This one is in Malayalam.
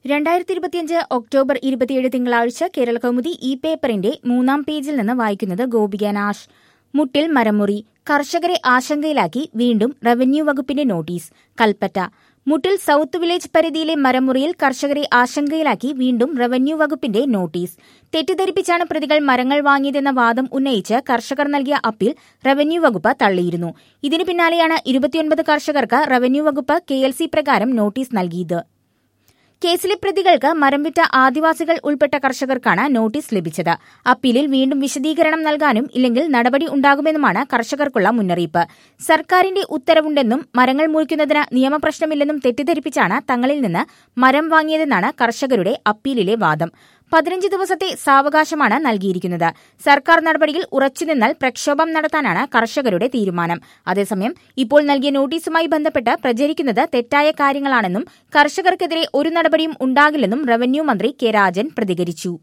രണ്ടായിരത്തി ഇരുപത്തിയഞ്ച് ഒക്ടോബർ ഇരുപത്തിയേഴ് തിങ്കളാഴ്ച കേരള കൗമുദി ഈ പേപ്പറിന്റെ മൂന്നാം പേജിൽ നിന്ന് വായിക്കുന്നത് ഗോപിക നാഷ് മുട്ടിൽ മരമുറി കർഷകരെ ആശങ്കയിലാക്കി വീണ്ടും റവന്യൂ വകുപ്പിന്റെ നോട്ടീസ് കൽപ്പറ്റ മുട്ടിൽ സൌത്ത് വില്ലേജ് പരിധിയിലെ മരമുറിയിൽ കർഷകരെ ആശങ്കയിലാക്കി വീണ്ടും റവന്യൂ വകുപ്പിന്റെ നോട്ടീസ് തെറ്റിദ്ധരിപ്പിച്ചാണ് പ്രതികൾ മരങ്ങൾ വാങ്ങിയതെന്ന വാദം ഉന്നയിച്ച് കർഷകർ നൽകിയ അപ്പീൽ റവന്യൂ വകുപ്പ് തള്ളിയിരുന്നു ഇതിനു പിന്നാലെയാണ് ഇരുപത്തിയൊൻപത് കർഷകർക്ക് റവന്യൂ വകുപ്പ് കെ പ്രകാരം നോട്ടീസ് നൽകിയത് കേസിലെ പ്രതികൾക്ക് മരം വിറ്റ ആദിവാസികൾ ഉൾപ്പെട്ട കർഷകർക്കാണ് നോട്ടീസ് ലഭിച്ചത് അപ്പീലിൽ വീണ്ടും വിശദീകരണം നൽകാനും ഇല്ലെങ്കിൽ നടപടി ഉണ്ടാകുമെന്നുമാണ് കർഷകർക്കുള്ള മുന്നറിയിപ്പ് സർക്കാരിന്റെ ഉത്തരവുണ്ടെന്നും മരങ്ങൾ മുറിക്കുന്നതിന് നിയമപ്രശ്നമില്ലെന്നും തെറ്റിദ്ധരിപ്പിച്ചാണ് തങ്ങളിൽ നിന്ന് മരം വാങ്ങിയതെന്നാണ് കർഷകരുടെ അപ്പീലിലെ വാദം പതിനഞ്ച് ദിവസത്തെ സാവകാശമാണ് നൽകിയിരിക്കുന്നത് സർക്കാർ നടപടിയിൽ ഉറച്ചുനിന്നാൽ പ്രക്ഷോഭം നടത്താനാണ് കർഷകരുടെ തീരുമാനം അതേസമയം ഇപ്പോൾ നൽകിയ നോട്ടീസുമായി ബന്ധപ്പെട്ട് പ്രചരിക്കുന്നത് തെറ്റായ കാര്യങ്ങളാണെന്നും കർഷകർക്കെതിരെ ഒരു നടപടിയും ഉണ്ടാകില്ലെന്നും റവന്യൂ മന്ത്രി കെ രാജൻ പ്രതികരിച്ചു